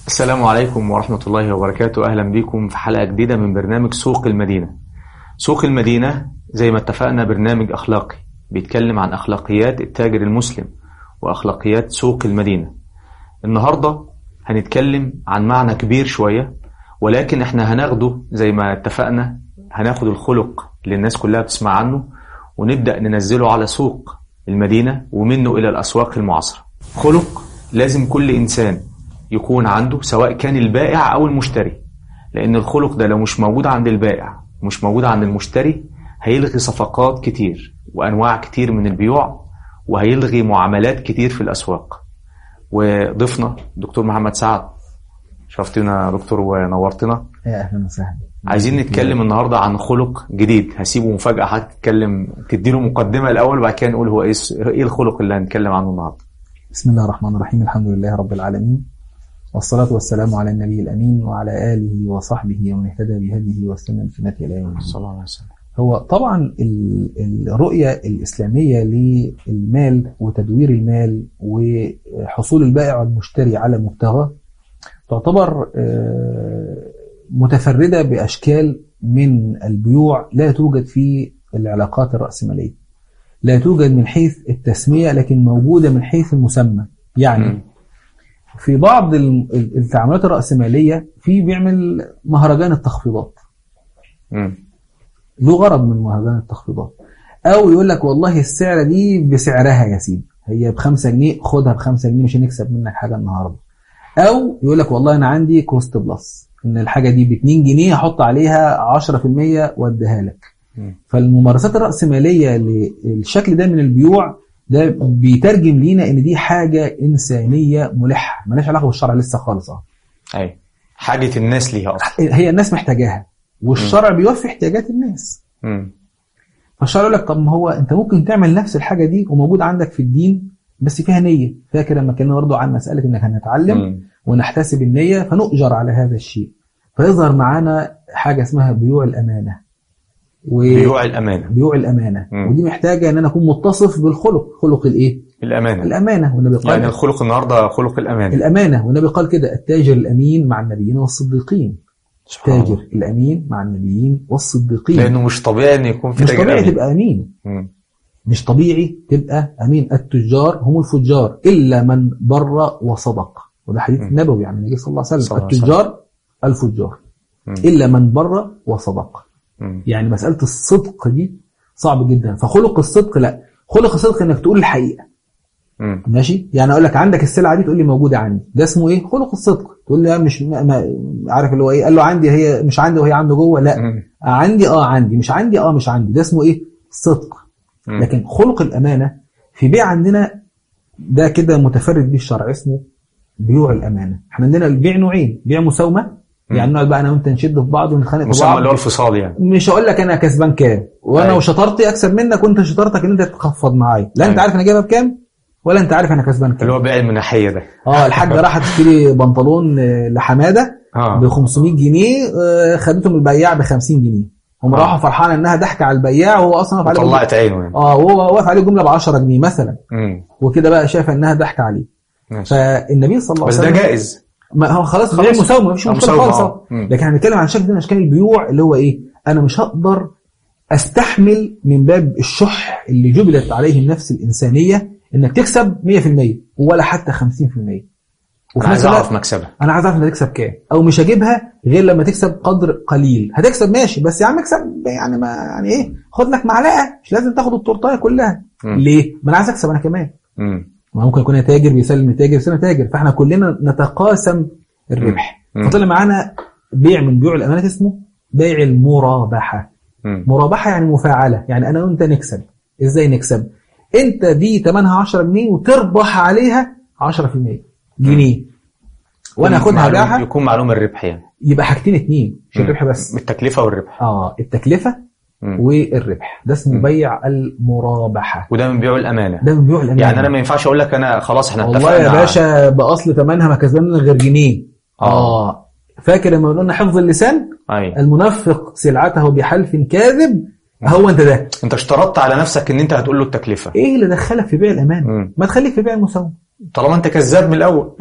السلام عليكم ورحمة الله وبركاته أهلا بكم في حلقة جديدة من برنامج سوق المدينة سوق المدينة زي ما اتفقنا برنامج أخلاقي بيتكلم عن أخلاقيات التاجر المسلم وأخلاقيات سوق المدينة النهاردة هنتكلم عن معنى كبير شوية ولكن احنا هناخده زي ما اتفقنا هناخد الخلق اللي الناس كلها بتسمع عنه ونبدأ ننزله على سوق المدينة ومنه إلى الأسواق المعاصرة خلق لازم كل إنسان يكون عنده سواء كان البائع أو المشتري لأن الخلق ده لو مش موجود عند البائع ومش موجود عند المشتري هيلغي صفقات كتير وأنواع كتير من البيوع وهيلغي معاملات كتير في الأسواق وضيفنا دكتور محمد سعد شرفتنا يا دكتور ونورتنا يا اهلا وسهلا عايزين نتكلم النهارده عن خلق جديد هسيبه مفاجأة حضرتك تتكلم تديله مقدمة الأول وبعد كده نقول هو إيه إيه الخلق اللي هنتكلم عنه النهارده بسم الله الرحمن الرحيم الحمد لله رب العالمين والصلاة والسلام على النبي الأمين وعلى آله وصحبه ومن اهتدى بهديه واستنى بسنته إلى يوم الدين. صلى الله عليه وسلم هو طبعا ال- الرؤية الإسلامية للمال وتدوير المال وحصول البائع والمشتري على مبتغى تعتبر آه، متفردة بأشكال من البيوع لا توجد في العلاقات الرأسمالية لا توجد من حيث التسمية لكن موجودة من حيث المسمى يعني مم. في بعض ال- ال- التعاملات الرأسمالية في بيعمل مهرجان التخفيضات مم. له غرض من مهرجان التخفيضات او يقول لك والله السعر دي بسعرها يا سيدي هي بخمسة جنيه خدها بخمسة جنيه مش هنكسب منك حاجة النهاردة او يقول لك والله انا عندي كوست بلس ان الحاجة دي ب 2 جنيه هحط عليها 10% واديها لك مم. فالممارسات الرأسمالية للشكل ده من البيوع ده بيترجم لينا ان دي حاجة انسانية ملحة مالهاش علاقة بالشرع لسه خالص اه أي حاجة الناس ليها أصلا هي الناس محتاجاها والشرع بيوفي احتياجات الناس مم. فالشرع يقول لك طب ما هو انت ممكن تعمل نفس الحاجه دي وموجود عندك في الدين بس فيها نيه فاكر لما كنا برضه عن مساله انك هنتعلم مم. ونحتسب النيه فنؤجر على هذا الشيء فيظهر معانا حاجه اسمها بيوع الامانه و... بيوع الأمانة بيوع الامانه مم. ودي محتاجه ان انا اكون متصف بالخلق خلق الايه الأمانة الامانه والنبي قال يعني الخلق النهارده خلق الأمانة الامانه والنبي قال كده التاجر الامين مع النبيين والصديقين سبحان الله. التاجر الامين مع النبيين والصديقين لأنه مش طبيعي إن يكون في مش تاجر طبيعي أمين. تبقى امين مم. مش طبيعي تبقى امين التجار هم الفجار الا من بر وصدق وده حديث م. نبوي عن النبي صلى الله عليه صلى وسلم الله عليه التجار الفجار مم. الا من بر وصدق مم. يعني مساله الصدق دي صعب جدا فخلق الصدق لا خلق الصدق انك تقول الحقيقه مم. ماشي يعني اقول لك عندك السلعه دي تقول لي موجوده عندي ده اسمه ايه خلق الصدق تقول لي لا مش ما ما عارف اللي هو ايه قال له عندي هي مش عندي وهي عنده جوه لا مم. عندي اه عندي مش عندي اه مش عندي ده اسمه ايه صدق مم. لكن خلق الأمانة في بيع عندنا ده كده متفرد به الشرع اسمه بيوع الأمانة احنا عندنا البيع نوعين بيع مساومة يعني نقعد بقى أنا وأنت نشد في بعض ونتخانق في مسمى بعض اللي هو الفصال يعني مش هقول لك أنا كسبان كام وأنا أيوة. وشطارتي أكسب منك وأنت شطارتك إن أنت تتخفض معايا لا أنت أيوة. عارف أنا جايبها بكام ولا أنت عارف أنا كسبان اللي كام هو بيع المناحية ده اه الحاجة راحت تشتري بنطلون آه، لحمادة ب اه 500 جنيه آه، خدته من البياع ب 50 جنيه هم آه. راحوا فرحانه انها ضحكه على البياع وهو اصلا واقف عليه وطلعت عينه يعني اه وهو واقف عليه جمله ب 10 جنيه مثلا مم. وكده بقى شايف انها ضحك عليه ماشي فالنبي صلى الله عليه بس وسلم ده جائز ما هو خلاص خلاص. بيع مساومه مفيش آه، مشكله مساومة، خالص آه. أهو. مم. لكن هنتكلم عن شكل من اشكال البيوع اللي هو ايه انا مش هقدر استحمل من باب الشح اللي جبلت عليه النفس الانسانيه انك تكسب 100% ولا حتى 50% انا وفي عايز نفس الوقت اعرف مكسبها انا عايز اعرف انت هتكسب كام او مش هجيبها غير لما تكسب قدر قليل هتكسب ماشي بس يا عم اكسب يعني ما يعني ايه خد لك معلقه مش لازم تاخد التورتايه كلها مم. ليه ما انا عايز اكسب انا كمان مم. ما ممكن يكون تاجر بيسلم لتاجر بيسلم تاجر فاحنا كلنا نتقاسم الربح مم. فطلع معانا بيع من بيوع الامانات اسمه بيع المرابحه مم. مرابحه يعني مفاعله يعني انا وانت نكسب ازاي نكسب انت دي ثمنها 10 جنيه وتربح عليها 10% جنيه وانا يكون اخدها معلوم- ابيعها يكون معلوم الربح يعني يبقى حاجتين اتنين مش مم. الربح بس التكلفة والربح اه التكلفه مم. والربح ده اسمه مم. بيع المرابحه وده من بيوع الامانه ده من بيوع الامانه يعني انا ما ينفعش اقول لك انا خلاص احنا والله اتفقنا يا على- باشا باصل ثمنها ما كسبان لنا غير جنيه آه. اه فاكر لما قلنا حفظ اللسان ايوه المنفق سلعته بحلف كاذب هو انت ده انت اشترطت على نفسك ان انت هتقول له التكلفه ايه اللي دخلك في بيع الامانه مم. ما تخليك في بيع المساومه طالما انت كذاب من الاول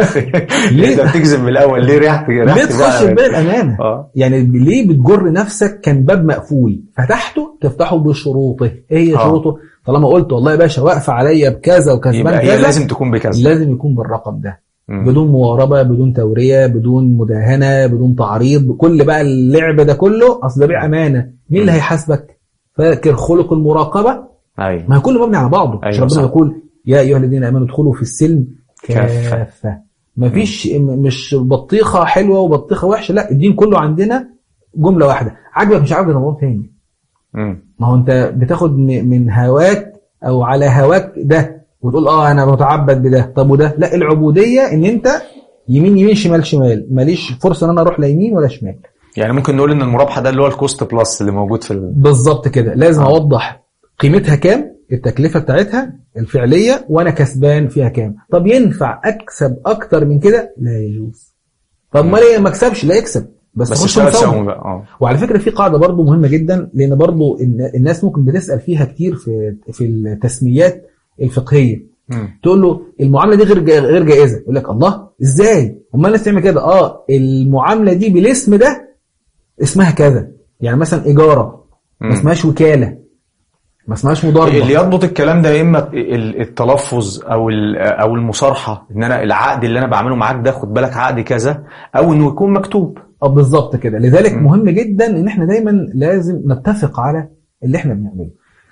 ليه؟ انت بتكذب من الاول ليه ريحت ليه ريحت تخش في باب الامانه اه يعني ليه بتجر نفسك كان باب مقفول فتحته تفتحه بشروطه ايه هي آه. شروطه طالما قلت والله يا باشا واقفه عليا بكذا وكسبان يبقى هي كذا لازم تكون بكذا لازم يكون بالرقم ده مم. بدون مواربه بدون توريه بدون مداهنه بدون تعريض كل بقى اللعب ده كله اصل ده بيع امانه مين اللي مم. هيحاسبك فاكر خلق المراقبه ايوه ما هي كله مبني على بعضه مش أيوة ربنا صح. يقول يا ايها الذين امنوا ادخلوا في السلم كافة. كافه مفيش م- مش بطيخه حلوه وبطيخه وحشه لا الدين كله عندنا جمله واحده عاجبك مش عاجبك ده موضوع تاني مم. ما هو انت بتاخد م- من هواك او على هواك ده وتقول اه انا متعبد بده طب وده لا العبوديه ان انت يمين يمين شمال شمال ماليش فرصه ان انا اروح لا يمين ولا شمال يعني ممكن نقول ان المرابحه ده اللي هو الكوست بلس اللي موجود في ال... بالظبط كده لازم آه. اوضح قيمتها كام التكلفه بتاعتها الفعليه وانا كسبان فيها كام طب ينفع اكسب اكتر من كده لا يجوز طب ما ليه ما اكسبش لا يكسب بس, بس خش اشتغل مساومة. سوي بقى اه وعلى فكره في قاعده برضو مهمه جدا لان برضو الن- الناس ممكن بتسال فيها كتير في في التسميات الفقهيه مم. تقول له المعامله دي غير جا- غير جائزه يقول لك الله ازاي امال الناس تعمل كده اه المعامله دي بالاسم ده اسمها كذا يعني مثلا اجاره ما مم. اسمهاش وكاله ما اسمهاش اللي مضاربه يضبط الكلام ده يا اما ال- التلفظ او ال- او المصارحه ان انا العقد اللي انا بعمله معاك ده خد بالك عقد كذا او انه يكون مكتوب اه بالظبط كده لذلك مم. مهم جدا ان احنا دايما لازم نتفق على اللي احنا بنعمله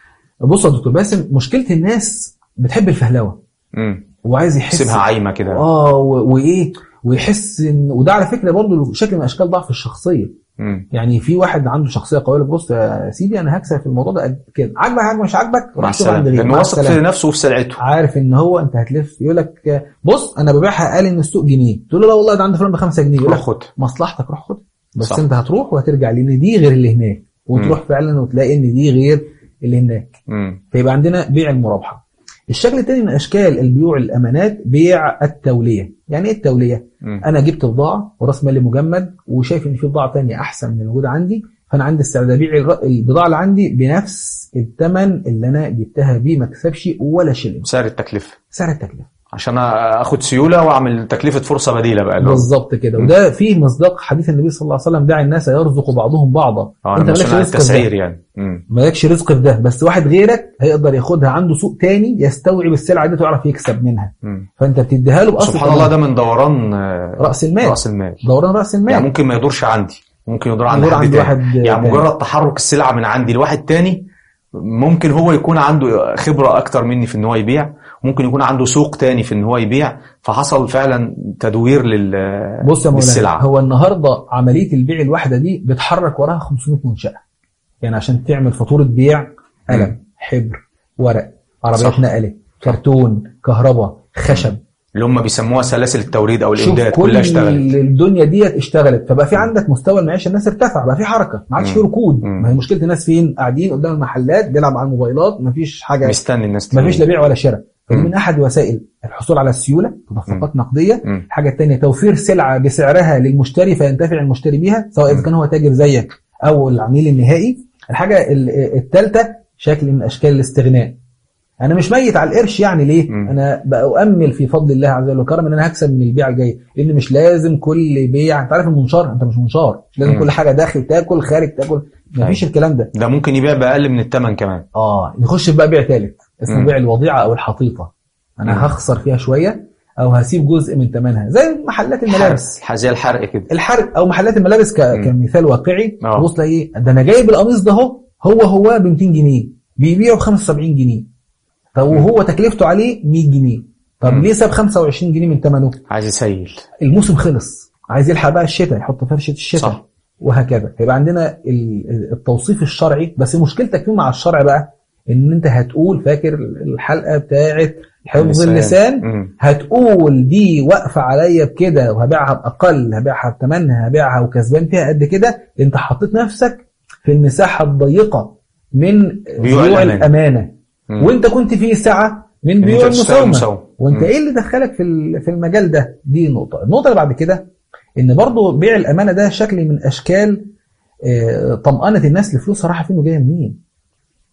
بص يا دكتور باسم مشكله الناس بتحب الفهلوه مم. وعايز يحس سيبها عايمه كده اه و- وايه ويحس ان وده على فكره برضه شكل من اشكال ضعف الشخصيه مم. يعني في واحد عنده شخصيه قويه يقول لك بص يا سيدي انا هكسب في الموضوع ده قد كده عاجبك عاجبك مش عاجبك مع روح شوف عند السلامه غيرك. لانه مع واثق في السلامة. نفسه وفي سلعته عارف ان هو انت هتلف يقول لك بص انا ببيعها قال ان السوق جنيه تقول له لا والله ده عند فلان ب 5 جنيه يقول روح لك خد مصلحتك روح خد بس صح. صح. انت هتروح وهترجع لان دي غير اللي هناك وتروح فعلا وتلاقي ان دي غير اللي هناك مم. فيبقى عندنا بيع المرابحه الشكل الثاني من اشكال البيوع الامانات بيع التوليه يعني ايه التوليه مم. انا جبت بضاعه وراس مالي مجمد وشايف ان في بضاعه ثانيه احسن من الموجوده عندي فانا عندي استعداد ابيع الر- البضاعه اللي عندي بنفس الثمن اللي انا جبتها بيه ما اكسبش ولا شيء سعر التكلفه سعر التكلفه عشان اخد سيوله واعمل تكلفه فرصه بديله بقى اللي هو- بالظبط كده مم. وده فيه مصداق حديث النبي صلى الله عليه وسلم دع الناس يرزق بعضهم بعضا اه انت انا مالكش مسؤول عن رزق في التسعير ده يعني مم. مالكش رزق في ده بس واحد غيرك هيقدر ياخدها عنده سوق تاني يستوعب السلعه دي ويعرف يكسب منها مم. فانت بتديها له باصل سبحان الله ده من دوران آه، راس المال راس المال دوران راس المال يعني ممكن ما يدورش عندي ممكن يدور عند يدور حد عند تاني واحد يعني تاني. مجرد تحرك السلعه من عندي لواحد تاني ممكن هو يكون عنده خبره اكتر مني في ان هو يبيع ممكن يكون عنده سوق تاني في ان هو يبيع فحصل فعلا تدوير لل بص يا مولانا للسلعه هو النهارده عمليه البيع الواحده دي بتحرك وراها 500 منشاه يعني عشان تعمل فاتوره بيع قلم مم. حبر ورق عربيات صح. نقل كرتون كهرباء خشب اللي هم بيسموها سلاسل التوريد او شوف الامداد كل كلها اشتغلت الدنيا ديت اشتغلت فبقى في عندك مستوى المعيشه الناس ارتفع بقى في حركه ما عادش في مم. ركود مم. ما هي مشكله الناس فين قاعدين قدام المحلات بيلعب على الموبايلات ما فيش حاجه مستني الناس ما فيش لا بيع ولا شراء فدي مم. من احد وسائل الحصول على السيوله تدفقات نقديه مم. الحاجه الثانيه توفير سلعه بسعرها للمشتري فينتفع المشتري بيها سواء اذا مم. كان هو تاجر زيك او العميل النهائي الحاجه الثالثه شكل من اشكال الاستغناء انا مش ميت على القرش يعني ليه مم. انا بأؤمل في فضل الله عز وجل وكرم ان انا هكسب من البيع الجاي لان مش لازم كل بيع انت عارف المنشار انت مش منشار مش لازم مم. كل حاجه داخل تاكل خارج تاكل مفيش الكلام ده ده ممكن يبيع باقل من الثمن كمان اه نخش في بقى بيع ثالث اسمه مم. بيع الوضيعه او الحطيطه مم. انا هخسر فيها شويه او هسيب جزء من ثمنها زي محلات الملابس حرق زي الحرق كده الحرق او محلات الملابس ك... مم. كمثال واقعي آه. تبص تلاقي ايه ده انا جايب القميص ده اهو هو هو ب 200 جنيه بيبيعه ب 75 جنيه طب وهو تكلفته عليه 100 جنيه طب مم. ليه ساب 25 جنيه من ثمنه عايز يسيل الموسم خلص عايز يلحق بقى الشتاء يحط فرشه الشتاء صح وهكذا يبقى عندنا ال- التوصيف الشرعي بس مشكلتك فيه مع الشرع بقى ان انت هتقول فاكر الحلقه بتاعت حفظ اللسان مم. هتقول دي واقفه عليا بكده وهبيعها باقل هبيعها بثمنها هبيعها وكسبان فيها قد كده انت حطيت نفسك في المساحه الضيقه من بيوع بيوع الأمانة. الامانه مم. وانت كنت في سعه من إن بيوع أنت تشتغل المساومه مساومة. وانت مم. ايه اللي دخلك في ال- في المجال ده دي نقطه النقطه اللي بعد كده ان برضو بيع الامانه ده شكل من اشكال آه، طمأنة الناس لفلوسها رايحه فين وجايه منين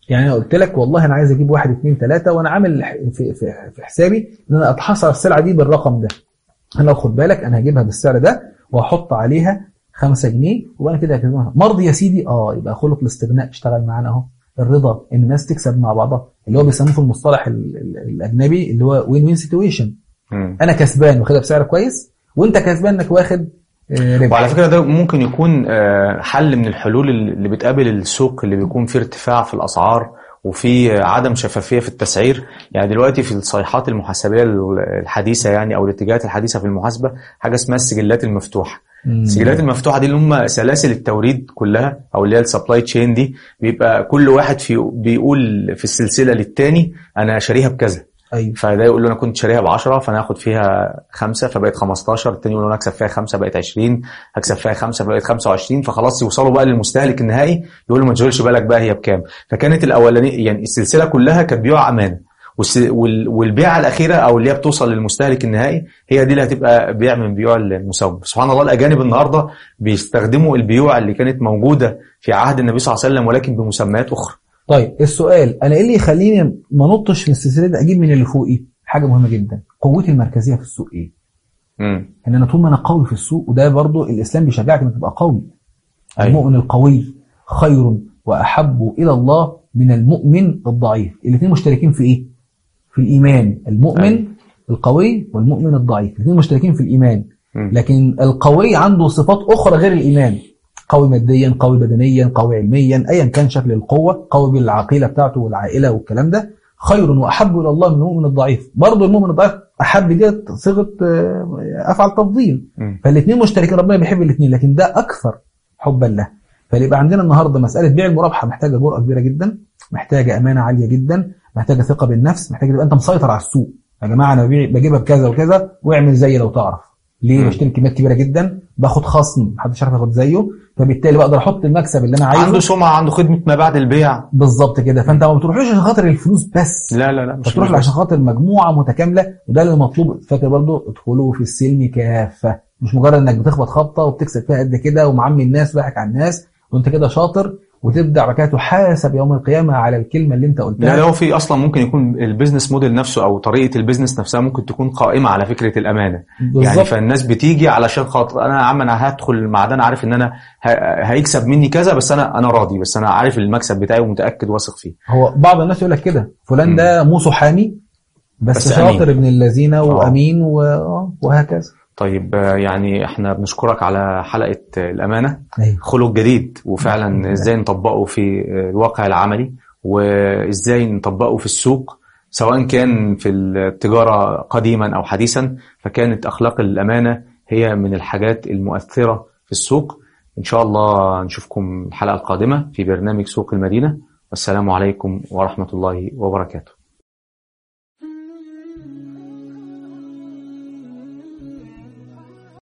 يعني انا قلت لك والله انا عايز اجيب واحد اثنين ثلاثه وانا عامل في, في, في حسابي ان انا اتحصل السلعه دي بالرقم ده انا لو خد بالك انا هجيبها بالسعر ده واحط عليها 5 جنيه وانا كده هكذبها مرضي يا سيدي اه يبقى خلق الاستغناء اشتغل معانا اهو الرضا ان الناس تكسب مع بعضها اللي هو بيسموه في المصطلح ال- ال- الاجنبي اللي هو وين وين سيتويشن مم. انا كسبان واخدها بسعر كويس وانت كسبان انك واخد آه، ربح وعلى فكرة ده ممكن يكون آه، حل من الحلول اللي بتقابل السوق اللي بيكون فيه ارتفاع في الأسعار وفي عدم شفافية في التسعير يعني دلوقتي في الصيحات المحاسبية الحديثة يعني أو الاتجاهات الحديثة في المحاسبة حاجة اسمها السجلات المفتوحة مم. السجلات المفتوحة دي اللي هم سلاسل التوريد كلها أو اللي هي السبلاي تشين دي بيبقى كل واحد في بيقول في السلسلة للتاني أنا شاريها بكذا ايوه فده يقول له انا كنت شاريها ب 10 فانا هاخد فيها خمسه فبقت 15 التاني يقول له انا هكسب فيها خمسه بقت 20 هكسب فيها خمسه فبقت 25 فخلاص يوصلوا بقى للمستهلك النهائي يقول له ما تشغلش بالك بقى هي بكام فكانت الاولانيه يعني السلسله كلها كانت بيوع امانه والس- وال- والبيعه الاخيره او اللي هي بتوصل للمستهلك النهائي هي دي اللي هتبقى بيع من بيوع المسوق سبحان الله الاجانب النهارده بيستخدموا البيوع اللي كانت موجوده في عهد النبي صلى الله عليه وسلم ولكن بمسميات اخرى طيب السؤال انا ايه اللي يخليني ما نطش في السلسله دي اجيب من اللي فوقي حاجه مهمه جدا قوتي المركزيه في السوق ايه امم ان انا طول ما انا قوي في السوق وده برضو الاسلام بيشجعك انك تبقى قوي أيوة. المؤمن القوي خير واحب الى الله من المؤمن الضعيف الاثنين مشتركين في ايه في الايمان المؤمن أيوة. القوي والمؤمن الضعيف الاثنين مشتركين في الايمان مم. لكن القوي عنده صفات اخرى غير الايمان قوي ماديا قوي بدنيا قوي علميا ايا كان شكل القوه قوي بالعقيله بتاعته والعائله والكلام ده خير واحب الى الله من المؤمن الضعيف برضه المؤمن الضعيف احب ديت صيغه آه، افعل تفضيل مم. فالاثنين مشتركين ربنا بيحب الاثنين لكن ده اكثر حبا له فيبقى عندنا النهارده مساله بيع المرابحه محتاجه جرأه كبيره جدا محتاجه امانه عاليه جدا محتاجه ثقه بالنفس محتاجه تبقى انت مسيطر على السوق يا جماعه انا ببيع بجيبها بكذا وكذا واعمل زي لو تعرف ليه مم. بشتري كميات كبيره جدا باخد خصم محدش عارف ياخد زيه فبالتالي بقدر احط المكسب اللي انا عنده عايزه سمعه عنده خدمه ما بعد البيع بالظبط كده فانت ما بتروحوش عشان خاطر الفلوس بس لا لا لا مش فتروح عشان خاطر مجموعه متكامله وده اللي مطلوب فاكر برضو ادخلوا في السلم كافه مش مجرد انك بتخبط خبطه وبتكسب فيها قد كده ومعمي الناس ضحك على الناس وانت كده شاطر وتبدا بعد كده تحاسب يوم القيامه على الكلمه اللي انت لا قلتها لو في اصلا ممكن يكون البيزنس موديل نفسه او طريقه البيزنس نفسها ممكن تكون قائمه على فكره الامانه يعني بالظبط فالناس بتيجي علشان خاطر انا يا عم انا هدخل مع ده انا عارف ان انا ه- هيكسب مني كذا بس انا انا راضي بس انا عارف المكسب بتاعي ومتاكد واثق فيه هو بعض الناس يقول لك كده فلان ده موسو حامي بس, بس شاطر أمين. ابن الذين وامين و- آه، وهكذا طيب آه، يعني احنا بنشكرك على حلقه آه، الامانه ايوه خلق جديد وفعلا ازاي نطبقه في آه، الواقع العملي وازاي نطبقه في السوق سواء كان في التجاره قديما او حديثا فكانت اخلاق الامانه هي من الحاجات المؤثره في السوق ان شاء الله نشوفكم الحلقه القادمه في برنامج سوق المدينه والسلام عليكم ورحمه الله وبركاته